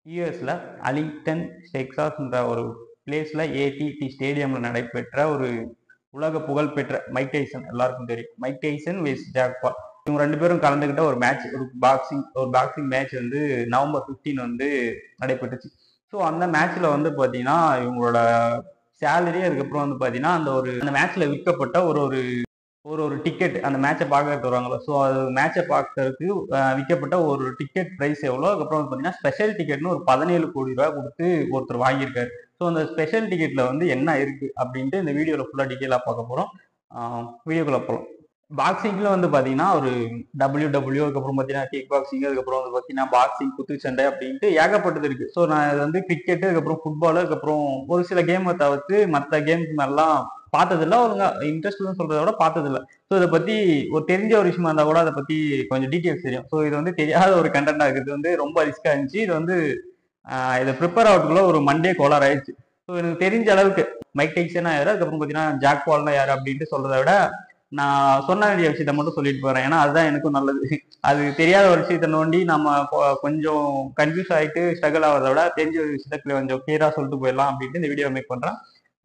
யூஎஸ்ல அலிங்டன் டெக்சாஸ்ன்ற ஒரு பிளேஸ்ல ஏடிடி ஸ்டேடியம்ல நடைபெற்ற ஒரு உலக புகழ்பெற்ற மைக் டைசன் எல்லாருக்கும் தெரியும் Mike Tyson vs Jake Paul இவங்க ரெண்டு பேரும் கலந்துக்கிட்ட ஒரு மேட்ச் ஒரு பாக்ஸிங் ஒரு பாக்ஸிங் மேட்ச் வந்து நவம்பர் 15 வந்து நடைபெற்றுச்சு ஸோ அந்த மேட்ச்ல வந்து பார்த்தீங்கன்னா இவங்களோட சேலரி அதுக்கப்புறம் வந்து பார்த்தீங்கன்னா அந்த ஒரு அந்த மேட்ச்ல விற்கப்பட்ட ஒரு ஒரு ஒரு ஒரு டிக்கெட் அந்த மேட்சை பார்க்கறது வருவாங்களோ ஸோ அது மேட்சை பார்க்கறதுக்கு அஹ், விற்கப்பட்ட ஒரு டிக்கெட் ப்ரைஸ் எவ்வளோ அதுக்கப்புறம் வந்து பார்த்தீங்கன்னா ஸ்பெஷல் டிக்கெட்னு ஒரு பதினேழு கோடி ரூபாய் கொடுத்து ஒருத்தர் வாங்கியிருக்காரு ஸோ அந்த ஸ்பெஷல் டிக்கெட்ல வந்து என்ன இருக்கு அப்படின்ட்டு இந்த வீடியோவில் ஃபுல்லாக டீட்டெயிலாக பார்க்க போகிறோம் வீடியோக்குள்ள போகலாம் பாக்ஸிங்ல வந்து பார்த்தீங்கன்னா ஒரு டபிள்யூ டபிள்யூ அதுக்கப்புறம் பார்த்தீங்கன்னா கிக் பாக்ஸிங் அதுக்கப்புறம் வந்து பார்த்தீங்கன்னா பாக்ஸிங் குத்துச்சண்டை அப்படின்ட்டு ஏகப்பட்டது இருக்கு ஸோ நான் இது வந்து கிரிக்கெட் அதுக்கப்புறம் ஃபுட்பால் அதுக்கப்புறம் ஒரு சில கேமை தவிர்த்து மற்ற கேம்ஸ் மேலாம் பார்த்ததில்ல அவங்க இன்ட்ரெஸ்ட்னு சொல்றத விட பார்த்ததில்ல ஸோ இதை பத்தி ஒரு தெரிஞ்ச ஒரு விஷயமா இருந்தா கூட அதை பத்தி கொஞ்சம் டீட்டெயில்ஸ் தெரியும் ஸோ இது வந்து தெரியாத ஒரு கண்டென்ட் இருக்கிறது வந்து ரொம்ப ரிஸ்கா இருந்துச்சு இது வந்து ஆஹ் இதை ப்ரிப்பேர் ஆகிறதுக்குள்ள ஒரு மண்டே கோலார் ஆயிடுச்சு ஸோ எனக்கு தெரிஞ்ச அளவுக்கு மைக் டைக்ஸனா யாரு அதுக்கப்புறம் பார்த்தீங்கன்னா ஜாக் பால்னா யாரு அப்படின்ட்டு சொல்றதை விட நான் சொன்ன வேண்டிய விஷயத்த மட்டும் சொல்லிட்டு போறேன் ஏன்னா அதுதான் எனக்கும் நல்லது அது தெரியாத ஒரு விஷயத்த நோண்டி நம்ம கொ- கொஞ்சம் கன்ஃபியூஸ் ஆகிட்டு ஸ்ட்ரகிள் ஆகிறத விட தெரிஞ்ச ஒரு விஷயத்த கொஞ்சம் கிளியரா சொல்லிட்டு போயிடலாம் அப்படின்ட்டு இந்த வீடியோ மேக் பண்றேன்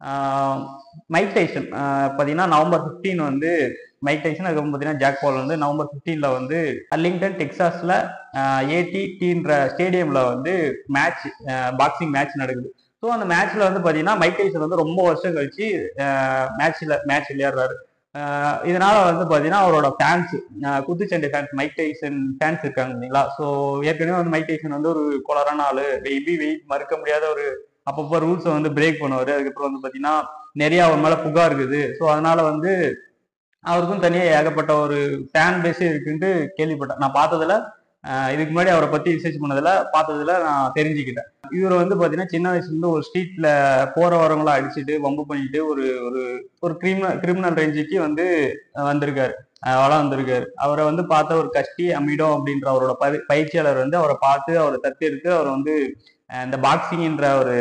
ஆஹ் மைக் டைசன் ஆஹ் பார்த்தீங்கன்னா நவம்பர் 15 வந்து மைக் டைசன் அதுக்கப்புறம் பார்த்தீங்கன்னா ஜாக் பால் வந்து நவம்பர் 15ல வந்து அர்லிங்டன் டெக்சாஸ்ல ஏடிடின்ற ஸ்டேடியம்ல வந்து மேட்ச் பாக்ஸிங் மேட்ச் நடக்குது ஸோ அந்த மேட்ச்ல வந்து பார்த்தீங்கன்னா மைக் டைசன் வந்து ரொம்ப வருஷம் கழிச்சு மேட்ச்ல மேட்ச் விளையாடுறாரு ஆஹ் இதனால வந்து பார்த்தீங்கன்னா அவரோட ஃபேன்ஸ் குத்துச்சண்டை ஃபேன்ஸ் மைக் டைசன் ஃபேன்ஸ் இருக்காங்க இல்லைங்களா ஸோ ஏற்கனவே வந்து மைக் டைசன் வந்து ஒரு கொலரான ஆளு வெயிட் வெயிட் மறுக்க முடியாத ஒரு அப்பப்போ ரூல்ஸை வந்து பிரேக் பண்ணுவாரு அதுக்கப்புறம் வந்து பார்த்தீங்கன்னா நிறைய அவர் மேல புகார் இருக்குது ஸோ அதனால வந்து அவருக்கும் தனியாக ஏகப்பட்ட ஒரு ஃபேன் பேஸே இருக்குன்ட்டு கேள்விப்பட்டேன் நான் பார்த்ததுல ஆஹ் இதுக்கு முன்னாடி அவரை பத்தி ரிசர்ச் பண்ணதுல பார்த்ததுல நான் தெரிஞ்சுக்கிட்டேன் இவர் வந்து பார்த்தீங்கன்னா சின்ன வயசுல இருந்து ஒரு ஸ்ட்ரீட்ல போற வரவங்கள அடிச்சுட்டு வம்பு பண்ணிட்டு ஒரு ஒரு ஒரு கிரிமினல் கிரிமினல் ரேஞ்சுக்கு வந்து அஹ் வந்திருக்காரு அஹ் வளம் வந்திருக்காரு அவரை வந்து பார்த்த ஒரு கஷ்டி அமிடோ அப்படின்ற அவரோட பதி- பயிற்சியாளர் வந்து அவரை பார்த்து அவரை தத்தெடுத்து அவர் வந்து அஹ் இந்த பாக்ஸிங்ன்ற ஒரு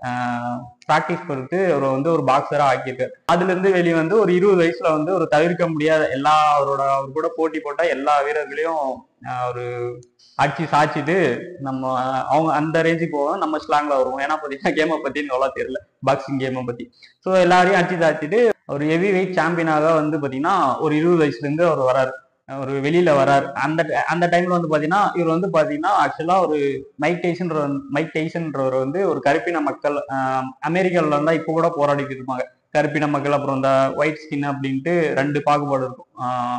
ப்ராக்டிஸ் கொடுத்து அவர் வந்து ஒரு பாக்ஸரா ஆக்கியிருக்காரு அதுல இருந்து வெளியே வந்து ஒரு இருபது வயசுல வந்து ஒரு தவிர்க்க முடியாத எல்லா அவரோட அவர் கூட போட்டி போட்ட எல்லா வீரர்களையும் ஆஹ் ஒரு அடிச்சு சாச்சிட்டு நம்ம அவங்க அந்த ரேஞ்சுக்கு போவோம் நம்ம ஸ்லாங்ல வருவோம் ஏன்னா பார்த்தீங்கன்னா கேமை பத்தி அவ்வளோ தெரியல பாக்ஸிங் கேமை பத்தி ஸோ எல்லாரையும் அடிச்சு சாச்சிட்டு ஒரு ஹெவி வெயிட் சாம்பியனாக வந்து பாத்தீங்கன்னா ஒரு இருபது வயசுல இருந்து அவர் வராரு ஒரு வெளியில வராரு அந்த அந்த டைம்ல வந்து பாத்தீங்கன்னா இவர் வந்து பாத்தீங்கன்னா ஆக்சுவலா ஒரு மைக் டைசன்ற மைக் டைசன்றவர் வந்து ஒரு கருப்பின மக்கள் ஆஹ் அமெரிக்கால இருந்தா இப்போ கூட போராடிட்டு இருப்பாங்க கருப்பின மக்கள் அப்புறம் இந்த ஒயிட் ஸ்கின் அப்படின்ட்டு ரெண்டு பாகுபாடு இருக்கும்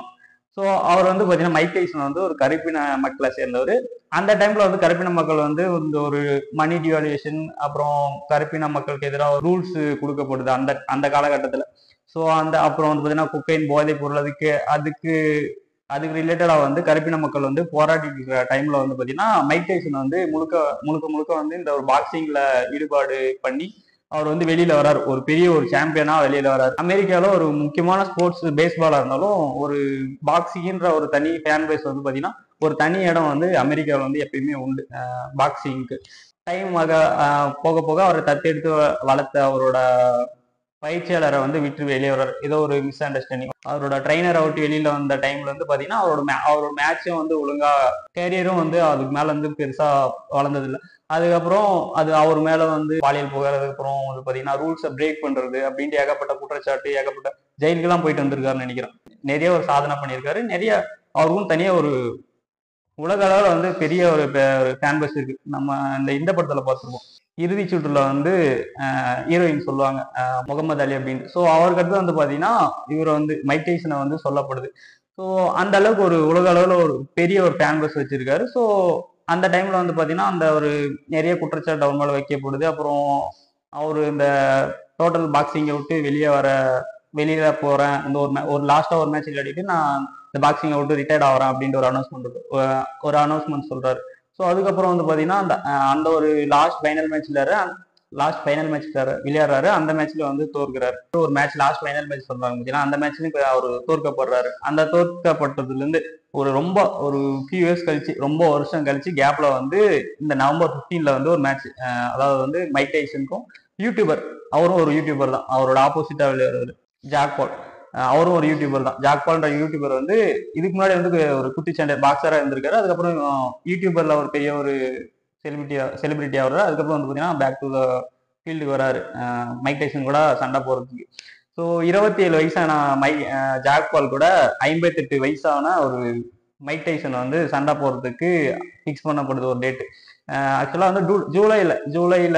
ஸோ அவர் வந்து பாத்தீங்கன்னா மைக் டைசன் வந்து ஒரு கருப்பின மக்களை சேர்ந்தவர் அந்த டைம்ல வந்து கருப்பின மக்கள் வந்து இந்த ஒரு மணி டிவாலுவேஷன் அப்புறம் கருப்பின மக்களுக்கு எதிராக ரூல்ஸ் கொடுக்கப்படுது அந்த அந்த காலகட்டத்தில் ஸோ அந்த அப்புறம் வந்து பார்த்தீங்கன்னா குக்கைன் போதைப் பொருள் அதுக்கு அதுக்கு அதுக்கு ரிலேட்டடாக வந்து கருப்பின மக்கள் வந்து போராடிட்டு இருக்கிற டைம்ல வந்து பார்த்தீங்கன்னா மைக் டைசன் வந்து முழுக்க முழுக்க முழுக்க வந்து இந்த ஒரு பாக்ஸிங்ல ஈடுபாடு பண்ணி அவர் வந்து வெளியில வராரு ஒரு பெரிய ஒரு சாம்பியனா வெளியில வராரு அமெரிக்கால ஒரு முக்கியமான ஸ்போர்ட்ஸ் பேஸ்பாலா இருந்தாலும் ஒரு பாக்ஸிங்ன்ற ஒரு தனி ஃபேன் பேஸ் வந்து பாத்தீங்கன்னா ஒரு தனி இடம் வந்து அமெரிக்காவில் வந்து எப்பயுமே உண்டு பாக்ஸிங்க்கு டைம் ஆக ஆஹ் போக போக அவரை தத்தெடுத்து வ- வளர்த்த அவரோட பயிற்சியாளரை வந்து விட்டு வெளியே வர்றாரு ஏதோ ஒரு மிஸ் அண்டர்ஸ்டாண்டிங் அவரோட ட்ரைனரை விட்டு வெளியில வந்த டைம்ல வந்து பாத்தீங்கன்னா அவரோட மே- அவரோட மேட்சும் வந்து ஒழுங்கா கேரியரும் வந்து அதுக்கு மேல வந்து பெருசா வளர்ந்தது இல்ல அதுக்கப்புறம் அது அவர் மேல வந்து பாலியல் புகார் அதுக்கப்புறம் வந்து பாத்தீங்கன்னா ரூல்ஸை பிரேக் பண்றது அப்படின்ட்டு ஏகப்பட்ட குற்றச்சாட்டு ஏகப்பட்ட ஜெயிலுக்கெல்லாம் போயிட்டு வந்திருக்காருன்னு நினைக்கிறேன் நிறைய ஒரு சாதனை பண்ணியிருக்காரு நிறைய அவருக்கும் தனியா ஒரு உலக அளவில் வந்து பெரிய ஒரு ஃபேன் பேஸ் இருக்கு நம்ம இந்த இந்த படத்துல பார்த்துருப்போம் இறுதி சுற்றுல வந்து ஹீரோயின் சொல்லுவாங்க அஹ் முகமது அலி அப்படின்னு ஸோ அவருக்கு அடுத்து வந்து பாத்தீங்கன்னா இவர் வந்து மைக் டைசனை வந்து சொல்லப்படுது ஸோ அந்த அளவுக்கு ஒரு உலக அளவில் ஒரு பெரிய ஒரு ஃபேன் பேஸ் வச்சிருக்காரு ஸோ அந்த டைம்ல வந்து பாத்தீங்கன்னா அந்த ஒரு நிறைய குற்றச்சாட்டு அவர் மேல வைக்கப்படுது அப்புறம் அவர் இந்த டோட்டல் பாக்ஸிங்கை விட்டு வெளியே வர வெளியில போறேன் இந்த ஒரு ma- ஒரு லாஸ்டா ஒரு மேட்ச் விளையாடிட்டு நான் இந்த பாக்ஸிங்கை விட்டு ரிட்டையர்ட் ஆகிறேன் அப்படின்ற ஒரு அனௌன்ஸ்மெண்ட் ஒரு அனௌன்ஸ்மெண்ட் சொல்றாரு ஸோ அதுக்கப்புறம் வந்து பாத்தீங்கன்னா அந்த அஹ் அந்த ஒரு லாஸ்ட் ஃபைனல் மேட்ச்ல லாஸ்ட் ஃபைனல் மேட்ச் விளையாடுறாரு அந்த மேட்ச்ல வந்து தோற்கிறாரு ஒரு மேட்ச் லாஸ்ட் ஃபைனல் மேட்ச் சொல்றாங்க பார்த்தீங்கன்னா அந்த மேட்ச்லயும் இப்போ அவர் தோற்கப்படுறாரு அந்த தோற்கப்பட்டதுல இருந்து ஒரு ரொம்ப ஒரு ஃபியூ இயர்ஸ் கழிச்சு ரொம்ப வருஷம் கழிச்சு கேப்ல வந்து இந்த நவம்பர் 15ல வந்து ஒரு மேட்ச் அதாவது வந்து மைக் டைசனுக்கும் யூடியூபர் அவரும் ஒரு யூடியூபர் தான் அவரோட ஆப்போசிட்டா விளையாடுறாரு ஜாக் பால் அஹ் அவரும் ஒரு யூடியூபர் தான் ஜாக் பால்ன்ற யூடியூபர் வந்து இதுக்கு முன்னாடி வந்து ஒரு குட்டிச்சண்டை பாக்ஸரா இருந்திருக்காரு அதுக்கப்புறம் யூடியூபர்ல ஒரு பெரிய ஒரு செலிபிரிட்டி செலிபிரிட்டி ஆகுறாரு அதுக்கப்புறம் வந்து பார்த்தீங்கன்னா பேக் டு த ஃபீல்டுக்கு வராரு அஹ் மைக் டைசன் கூட சண்டை போடுறதுக்கு ஸோ இருபத்தி ஏழு வயசான மை அஹ் ஜாக் பால் கூட ஐம்பத்தெட்டு வயசான ஒரு மைக் டைசன் வந்து சண்டை போடுறதுக்கு ஃபிக்ஸ் பண்ணப்படுது ஒரு டேட்டு ஆக்சுவலாக வந்து ஜூ ஜூலையில் ஜூலையில்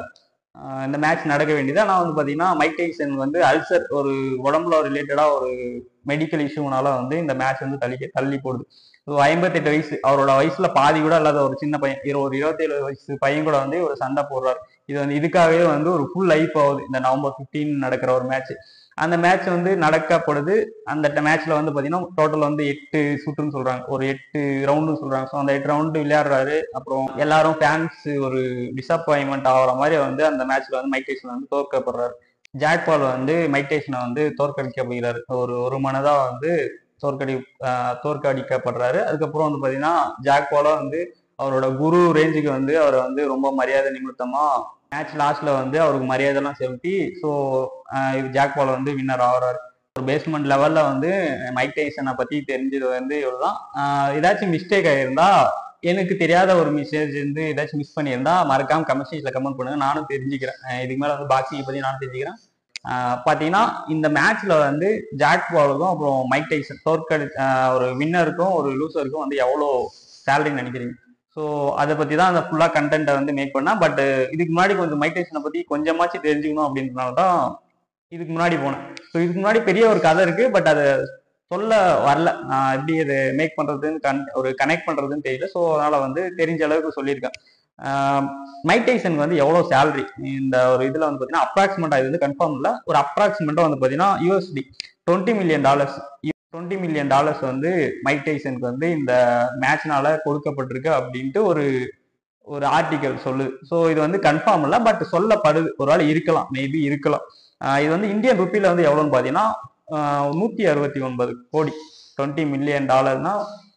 இந்த மேட்ச் நடக்க வேண்டியது ஆனால் வந்து பார்த்தீங்கன்னா மைக் டைசன் வந்து அல்சர் ஒரு உடம்புல ரிலேட்டடாக ஒரு மெடிக்கல் இஷ்யூனால வந்து இந்த மேட்ச் வந்து தள்ளி தள்ளி போடுது ஸோ ஐம்பத்தெட்டு வயசு அவரோட வயசுல பாதி கூட இல்லாத ஒரு சின்ன பையன் இரு- ஒரு இருபத்தேழு வயசு பையன் கூட வந்து ஒரு சண்டை போடுறாரு இது வந்து இதுக்காகவே வந்து ஒரு ஃபுல் லைஃப் ஆகுது இந்த நவம்பர் 15 நடக்கிற ஒரு மேட்ச் அந்த மேட்ச் வந்து நடக்கப்படுது அந்த மேட்ச்ல வந்து பாத்தீங்கன்னா டோட்டல் வந்து எட்டு சுற்றுன்னு சொல்றாங்க ஒரு எட்டு ரவுண்டுன்னு சொல்றாங்க ஸோ அந்த எட்டு ரவுண்டு விளையாடுறாரு அப்புறம் எல்லாரும் ஃபேன்ஸ் ஒரு டிசப்பாயின்மெண்ட் ஆகிற மாதிரி வந்து அந்த மேட்ச்ல வந்து மைக் டைசன் வந்து தோற்கப்படுறாரு ஜாக் பால் வந்து மைக் டைசனை வந்து தோற்கடிக்கப்படுகிறாரு ஒரு ஒரு மனதா வந்து தோற்கடி ஆஹ் தோற்கடிக்கப்படுறாரு அதுக்கப்புறம் வந்து பாத்தீங்கன்னா ஜாக் பாலா வந்து அவரோட குரு ரேஞ்சுக்கு வந்து அவரை வந்து ரொம்ப மரியாதை நிமித்தமா மேட்ச் லாஸ்ட்ல வந்து அவருக்கு மரியாதைலாம் செலுத்தி ஸோ இது ஜாக் பால் வந்து வின்னர் ஆகுறாரு ஒரு பேஸ்மெண்ட் லெவல்ல வந்து மைக் டைசனை பத்தி தெரிஞ்சது வந்து இவ்வளவுதான் ஆஹ் ஏதாச்சும் மிஸ்டேக் ஆயிருந்தா எனக்கு தெரியாத ஒரு மெசேஜ் வந்து ஏதாச்சும் மிஸ் பண்ணியிருந்தா மறக்காம கமெண்ட் கமெண்ட் பண்ணுங்க நானும் தெரிஞ்சுக்கிறேன் அஹ் இதுக்கு மேல வந்து பாக்ஸிங் பத்தி நானும் தெரிஞ்சுக்கிறேன் ஆஹ் பாத்தீங்கன்னா இந்த மேட்ச்ல வந்து ஜாக் பாலுக்கும் அப்புறம் மைக் டைசன் தோற்கடி ஆஹ் ஒரு வின்னருக்கும் ஒரு லூசருக்கும் வந்து எவ்வளோ சேலரின்னு நினைக்கிறீங்க ஸோ அதை பத்தி தான் அந்த ஃபுல்லா கண்டென்ட்டை வந்து மேக் பண்ணேன் பட் இதுக்கு முன்னாடி கொஞ்சம் மைக் டைசனை பத்தி கொஞ்சமாச்சும் தெரிஞ்சுக்கணும் அப்படின்றனால தான் இதுக்கு முன்னாடி போனேன் ஸோ இதுக்கு முன்னாடி பெரிய ஒரு கதை இருக்கு பட் அதை சொல்ல வரல நான் எப்படி அதை மேக் பண்றதுன்னு கன் ஒரு கனெக்ட் பண்றதுன்னு தெரியல ஸோ அதனால வந்து தெரிஞ்ச அளவுக்கு சொல்லியிருக்கேன் ஆஹ் மைக் டைசனுக்கு வந்து எவ்வளோ சேலரி இந்த ஒரு இதில் வந்து பார்த்தீங்கன்னா அப்ராக்சிமேட்டாக இது வந்து கன்ஃபார்ம் இல்லை ஒரு அப்ராக்சிமேட்டாக வந்து பார்த்தீங்கன்னா USD twenty million dollars twenty million dollars வந்து மைக் டைசனுக்கு வந்து இந்த மேட்ச்னால கொடுக்கப்பட்டிருக்கு அப்படின்ட்டு ஒரு ஒரு ஆர்டிக்கல் சொல்லுது ஸோ இது வந்து கன்ஃபார்ம் இல்லை பட் சொல்லப்படுது ஒரு வேளை இருக்கலாம் மேபி இருக்கலாம் ஆஹ் இது வந்து இந்தியன் ருப்பியில் வந்து எவ்வளோன்னு பார்த்தீங்கன்னா நூற்றி அறுபத்தி ஒன்பது கோடி டுவெண்ட்டி மில்லியன் டாலர்னா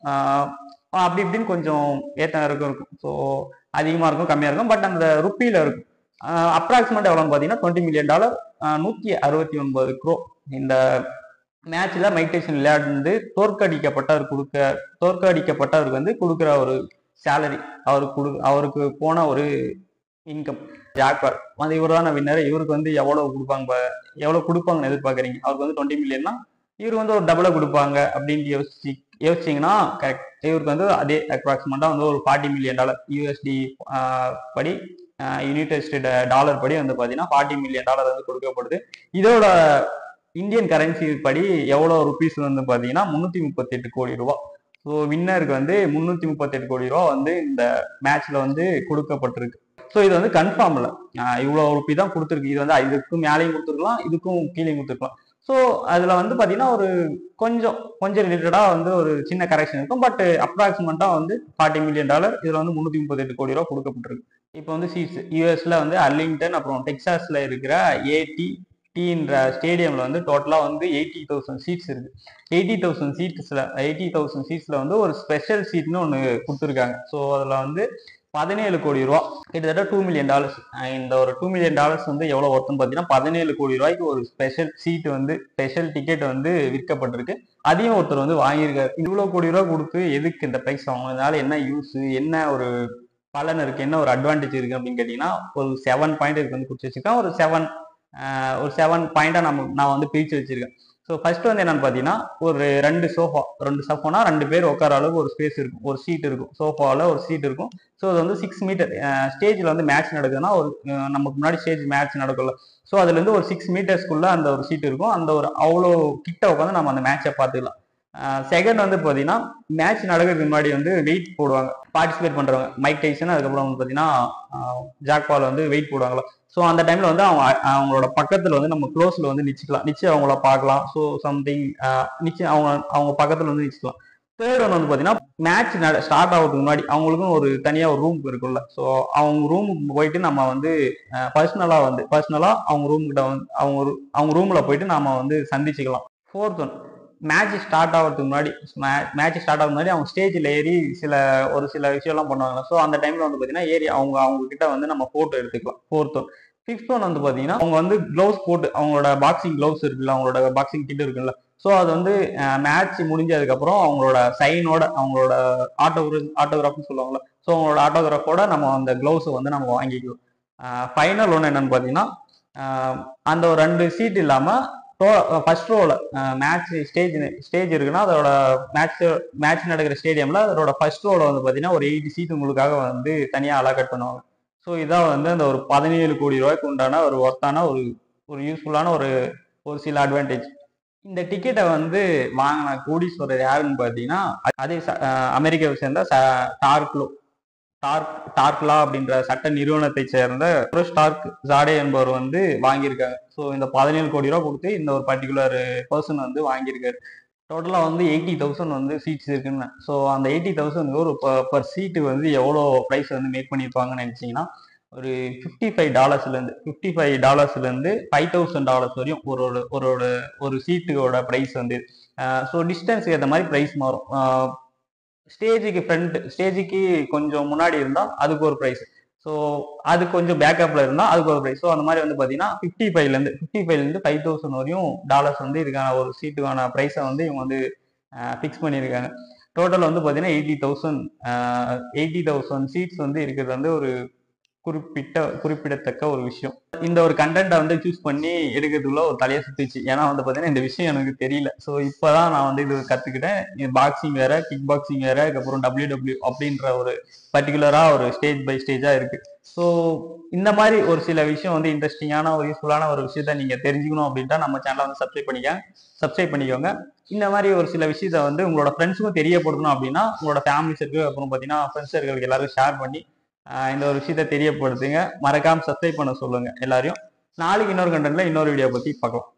அப்படி இப்படின்னு கொஞ்சம் ஏற்ற இருக்கும் இருக்கும் ஸோ அதிகமாக இருக்கும் கம்மியாக இருக்கும் பட் அந்த ருப்பியில் இருக்கும் அப்ராக்சிமேட் எவ்வளோன்னு பார்த்தீங்கன்னா டுவெண்ட்டி மில்லியன் டாலர் நூற்றி அறுபத்தி ஒன்பது க்ரோ இந்த மேட்ச்ல மைக் டைசன் விளையாண்டு தோற்கடிக்கப்பட்டவர் கொடுக்க தோற்கடிக்கப்பட்டவருக்கு வந்து கொடுக்குற ஒரு சேலரி அவருக்கு கொடு அவருக்கு போன ஒரு இன்கம் ஜாக்வார் வந்து இவர் தான் வின்னர் இவருக்கு வந்து எவ்வளவு கொடுப்பாங்க பா- எவ்வளவு கொடுப்பாங்கன்னு எதிர்பார்க்குறீங்க அவருக்கு வந்து டுவெண்ட்டி மில்லியன்னா இவர் வந்து ஒரு டபுளா கொடுப்பாங்க அப்படின்ட்டு யோசிச்சு யோசிச்சிங்கன்னா கரெக்ட் இவருக்கு வந்து அதே அப்ராக்சிமேட்டாக வந்து ஒரு ஃபார்ட்டி மில்லியன் டாலர் யூஎஸ்டி படி யுனைடெட் ஸ்டேட் டாலர் படி வந்து பார்த்தீங்கன்னா ஃபார்ட்டி மில்லியன் டாலர் வந்து கொடுக்கப்படுது இதோட இந்தியன் கரன்சி படி எவ்வளோ ருபீஸ் வந்து பார்த்தீங்கன்னா முந்நூற்றி முப்பத்தெட்டு கோடி ரூபா ஸோ வின்னருக்கு வந்து முந்நூற்றி முப்பத்தெட்டு கோடி ரூபா வந்து இந்த மேட்ச்ல வந்து கொடுக்கப்பட்டிருக்கு ஸோ இது வந்து கன்ஃபார்ம் இல்லை இவ்வளோ ருபி தான் கொடுத்துருக்கு இது வந்து இதுக்கும் மேலேயும் கொடுத்துருக்கலாம் இதுக்கும் கீழே கொடுத்துருக்கலாம் ஸோ அதில் வந்து பார்த்தீங்கன்னா ஒரு கொஞ்சம் கொஞ்சம் ரிலேட்டடாக வந்து ஒரு சின்ன கரெக்ஷன் இருக்கும் பட் அப்ராக்சிமேட்டாக வந்து ஃபார்ட்டி மில்லியன் டாலர் இதில் வந்து முந்நூற்றி முப்பத்தெட்டு கோடி ரூபா கொடுக்கப்பட்டிருக்கு இப்போ வந்து சீட்ஸ் யூஎஸ்ல வந்து அர்லிங்டன் அப்புறம் டெக்சாஸ்ல இருக்கிற ஏடி டீன்ற ஸ்டேடியம்ல வந்து டோட்டலாக வந்து எயிட்டி தௌசண்ட் சீட்ஸ் இருக்கு எயிட்டி தௌசண்ட் சீட்ஸ்ல எயிட்டி தௌசண்ட் சீட்ஸ்ல வந்து ஒரு ஸ்பெஷல் சீட்னு ஒன்று கொடுத்துருக்காங்க ஸோ அதில் வந்து பதினேழு கோடி ரூபா கிட்டத்தட்ட டூ மில்லியன் டாலர்ஸ் இந்த ஒரு டூ மில்லியன் டாலர்ஸ் வந்து எவ்வளோ ஒருத்தன்னு பார்த்தீங்கன்னா பதினேழு கோடி ரூபாய்க்கு ஒரு ஸ்பெஷல் சீட் வந்து ஸ்பெஷல் டிக்கெட் வந்து விற்கப்பட்டிருக்கு அதையும் ஒருத்தர் வந்து வாங்கியிருக்காரு இவ்வளோ கோடி ரூபா கொடுத்து எதுக்கு இந்த ப்ரைஸ் வாங்கினதுனால என்ன யூஸ் என்ன ஒரு பலன் இருக்கு என்ன ஒரு அட்வான்டேஜ் இருக்கு அப்படின்னு கேட்டீங்கன்னா ஒரு செவன் பாயிண்ட் இருக்கு வந்து குறிச்சு வச்சிருக்கேன் ஒரு செவன் ஒரு செவன் பாயிண்டா நம்ம நான் வந்து பிரிச்சு வச்சிருக்கேன் ஸோ ஃபர்ஸ்ட் வந்து என்னன்னு பார்த்தீங்கன்னா ஒரு ரெண்டு சோஃபா ரெண்டு சோஃபானா ரெண்டு பேர் உட்கார அளவுக்கு ஒரு ஸ்பேஸ் இருக்கும் ஒரு சீட் இருக்கும் சோஃபாவில் ஒரு சீட் இருக்கும் ஸோ அது வந்து சிக்ஸ் மீட்டர் ஸ்டேஜில் வந்து மேட்ச் நடக்குதுன்னா ஒரு அஹ், நமக்கு முன்னாடி ஸ்டேஜ் மேட்ச் நடக்கும்ல ஸோ அதுலேருந்து ஒரு சிக்ஸ் மீட்டர்ஸ்க்குள்ள அந்த ஒரு சீட் இருக்கும் அந்த ஒரு அவ்வளோ கிட்ட உட்காந்து நம்ம அந்த மேட்சை பார்த்துக்கலாம் செகண்ட் வந்து பார்த்தீங்கன்னா மேட்ச் நடக்கிறதுக்கு முன்னாடி வந்து வெயிட் போடுவாங்க பார்ட்டிசிபேட் பண்ணுறவங்க மைக் டைசன் அதுக்கப்புறம் வந்து பார்த்தீங்கன்னா ஜாக் பால் வந்து வெயிட் போடுவாங்களா ஸோ அந்த டைம்ல வந்து அவங்க அவங்களோட பக்கத்துல வந்து நம்ம க்ளோஸ்ல வந்து நிச்சுக்கலாம் நிச்சு அவங்கள பார்க்கலாம் ஸோ சம்திங் நிச்சு அவங்க அவங்க பக்கத்துல வந்து நிச்சுக்கலாம் தேர்ட் ஒன் வந்து பார்த்தீங்கன்னா மேட்ச் ஸ்டார்ட் ஆகிறதுக்கு முன்னாடி அவங்களுக்கும் ஒரு தனியாக ஒரு ரூம் இருக்குல்ல ஸோ அவங்க ரூமுக்கு போயிட்டு நம்ம வந்து பர்சனலாக வந்து பர்சனலாக அவங்க ரூம் கிட்ட வந்து அவங்க ரு- அவங்க ரூமில் போயிட்டு நாம வந்து சந்திச்சுக்கலாம் ஃபோர்த் ஒன் மேட்ச் ஸ்டார்ட் ஆகிறதுக்கு முன்னாடி மேட்ச் ஸ்டார்ட் ஆகும் முன்னாடி அவங்க ஸ்டேஜில் ஏறி சில ஒரு சில விஷயம்லாம் பண்ணுவாங்க ஸோ அந்த டைம்ல வந்து பார்த்தீங்கன்னா ஏறி அவங்க அவங்க கிட்ட வந்து நம்ம ஃபோட்டோ எடுத்துக்கலாம் ஃபோர்த் ஒன் ஃபிஃப்த் ஒன் வந்து பார்த்தீங்கன்னா அவங்க வந்து க்ளவுஸ் போட்டு அவங்களோட பாக்ஸிங் க்ளவுஸ் இருக்குல்ல அவங்களோட பாக்ஸிங் கிட் இருக்குல்ல ஸோ அது வந்து மேட்ச் முடிஞ்சதுக்கப்புறம் அவங்களோட சைனோட அவங்களோட ஆட்டோகிராஃப் ஆட்டோகிராஃப்னு சொல்லுவாங்கல்ல ஸோ ஸோ உங்களோட ஆட்டோகிராஃபோட நம்ம அந்த க்ளவுஸை வந்து நம்ம வாங்கிக்குவோம் ஃபைனல் ஒன்று என்னன்னு பார்த்தீங்கன்னா ஆஹ் அந்த ஒரு ரெண்டு சீட் இல்லாமல் ஃபர்ஸ்ட் ரோவில் மேட்ச் ஸ்டேஜ் ஸ்டேஜ் இருக்குன்னா அதோட மேட்ச் மேட்ச் நடக்கிற ஸ்டேடியமில் அதோட ஃபர்ஸ்ட் ரோவில் வந்து பார்த்தீங்கன்னா ஒரு எயிட்டி சீட் உங்களுக்காக வந்து தனியாக அலாகட் பண்ணுவாங்க ஸோ இதான் வந்து அந்த ஒரு பதினேழு கோடி ரூபாய்க்கு உண்டான ஒரு ஒர்த்தான ஒரு ஒரு யூஸ்ஃபுல்லான ஒரு ஒரு சில அட்வான்டேஜ் இந்த டிக்கெட்டை வந்து வாங்கின கோடீஸ்வரர் யாருன்னு பார்த்தீங்கன்னா அதே ச- அஹ் அமெரிக்காவை சேர்ந்த ச- டார்க்லோ டார்க் டார்க்லா அப்படின்ற சட்ட நிறுவனத்தை சேர்ந்த ஒரு ஸ்டார்க் ஜாடே என்பவர் வந்து வாங்கியிருக்காங்க ஸோ இந்த பதினேழு கோடி ரூபா கொடுத்து இந்த ஒரு பர்டிகுலர் பர்சன் வந்து வாங்கியிருக்காரு டோட்டலாக வந்து எயிட்டி தௌசண்ட் வந்து சீட்ஸ் இருக்குன்னு ஸோ அந்த எயிட்டி தௌசண்ட் ஒரு பர் சீட்டு வந்து எவ்வளோ ப்ரைஸ் வந்து மேக் பண்ணியிருப்பாங்கன்னு நினச்சிங்கன்னா ஒரு ஃபிஃப்டி ஃபைவ் டாலர்ஸ்லேருந்து ஃபிஃப்டி ஃபைவ் டாலர்ஸ்லேருந்து ஃபைவ் தௌசண்ட் டாலர்ஸ் வரையும் ஒரு ஒரு ஒரு ஒரு சீட்டோட ப்ரைஸ் வந்து ஸோ டிஸ்டன்ஸுக்கு ஏற்ற மாதிரி ப்ரைஸ் மாறும் ஸ்டேஜுக்கு ஃப்ரண்ட் ஸ்டேஜுக்கு கொஞ்சம் முன்னாடி இருந்தால் அதுக்கு ஒரு ப்ரைஸ் ஸோ அது கொஞ்சம் பேக்கப்ல இருந்தால் அதுக்கு ஒரு ப்ரைஸ் ஸோ அந்த மாதிரி வந்து பார்த்தீங்கன்னா ஃபிஃப்டி ஃபைவ்லேருந்து ஃபிஃப்டி ஃபைவ்லேருந்து ஃபைவ் தௌசண்ட் வரையும் டாலர்ஸ் வந்து இதுக்கான ஒரு சீட்டுக்கான ப்ரைஸை வந்து இவங்க வந்து ஃபிக்ஸ் பண்ணியிருக்காங்க டோட்டல் வந்து பார்த்தீங்கன்னா eighty thousand eighty thousand seats வந்து இருக்கிறது வந்து ஒரு குறிப்பிட்ட குறிப்பிடத்தக்க ஒரு விஷயம் இந்த ஒரு கண்டென்ட்டை வந்து சூஸ் பண்ணி எடுக்கிறதுக்குள்ள ஒரு தலையை சுத்திச்சு ஏன்னா வந்து பார்த்தீங்கன்னா இந்த விஷயம் எனக்கு தெரியல ஸோ இப்போதான் நான் வந்து இது கற்றுக்கிட்டேன் பாக்ஸிங் வேற கிக் பாக்ஸிங் வேற அதுக்கப்புறம் டபிள்யூ டபிள்யூ அப்படின்ற ஒரு பர்டிகுலராக ஒரு ஸ்டேஜ் பை ஸ்டேஜாக இருக்கு ஸோ இந்த மாதிரி ஒரு சில விஷயம் வந்து இன்ட்ரெஸ்டிங்கான ஒரு யூஸ்ஃபுல்லான ஒரு விஷயத்த நீங்கள் தெரிஞ்சுக்கணும் அப்படின்ட்டா நம்ம சேனலை வந்து சப்ஸ்கிரைப் பண்ணிக்க சப்ஸ்கிரைப் பண்ணிக்கோங்க இந்த மாதிரி ஒரு சில விஷயத்த வந்து உங்களோட ஃப்ரெண்ட்ஸுக்கும் தெரியப்படுத்தணும் அப்படின்னா உங்களோட ஃபேமிலி சர்க்கிள் அப்புறம் பார்த்தீங்கன்னா ஃப்ரெண்ட்ஸ் சர்க்கிளுக்கு எல்லாருக்கும் ஷேர் பண்ணி ஆஹ் இந்த ஒரு விஷயத்த தெரியப்படுத்துங்க மறக்காம சப்ஸ்கிரைப் பண்ண சொல்லுங்க எல்லாரையும் நாளைக்கு இன்னொரு கண்டென்ட்ல இன்னொரு வீடியோ பத்தி பார்க்கலாம்